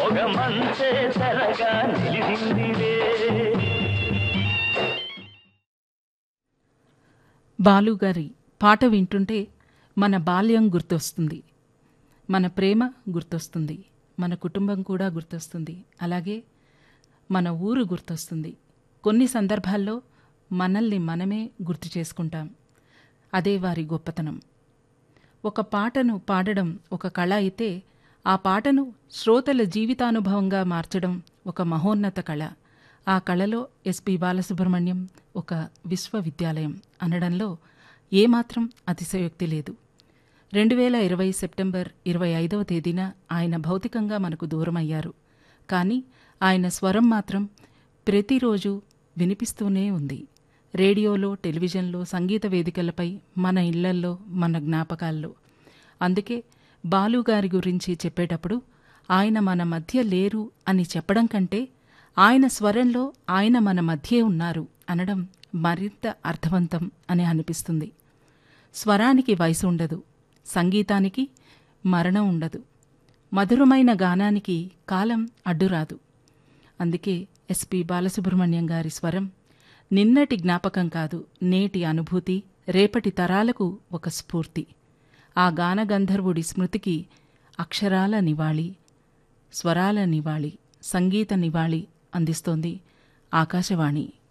మొగమంతే తెరగా నిలిచిందిలే బాలుగారి పాట వింటుంటే మన బాల్యం గుర్తొస్తుంది మన ప్రేమ గుర్తొస్తుంది మన కుటుంబం కూడా గుర్తొస్తుంది అలాగే మన ఊరు గుర్తొస్తుంది కొన్ని సందర్భాల్లో మనల్ని మనమే గుర్తు చేసుకుంటాం అదే వారి గొప్పతనం ఒక పాటను పాడడం ఒక కళ అయితే ఆ పాటను శ్రోతల జీవితానుభవంగా మార్చడం ఒక మహోన్నత కళ ఆ కళలో ఎస్పి బాలసుబ్రహ్మణ్యం ఒక విశ్వవిద్యాలయం అనడంలో ఏమాత్రం అతిశయోక్తి లేదు రెండు వేల ఇరవై సెప్టెంబర్ ఇరవై ఐదవ తేదీన ఆయన భౌతికంగా మనకు దూరమయ్యారు కానీ ఆయన స్వరం మాత్రం ప్రతిరోజు వినిపిస్తూనే ఉంది రేడియోలో టెలివిజన్లో సంగీత వేదికలపై మన ఇళ్లల్లో మన జ్ఞాపకాల్లో అందుకే బాలుగారి గురించి చెప్పేటప్పుడు ఆయన మన మధ్య లేరు అని చెప్పడం కంటే ఆయన స్వరంలో ఆయన మన మధ్యే ఉన్నారు అనడం మరింత అర్థవంతం అని అనిపిస్తుంది స్వరానికి వయసు ఉండదు సంగీతానికి మరణం ఉండదు మధురమైన గానానికి కాలం అడ్డురాదు అందుకే ఎస్పి బాలసుబ్రహ్మణ్యం గారి స్వరం నిన్నటి జ్ఞాపకం కాదు నేటి అనుభూతి రేపటి తరాలకు ఒక స్ఫూర్తి ఆ గానగంధర్వుడి స్మృతికి అక్షరాల నివాళి స్వరాల నివాళి సంగీత నివాళి అందిస్తోంది ఆకాశవాణి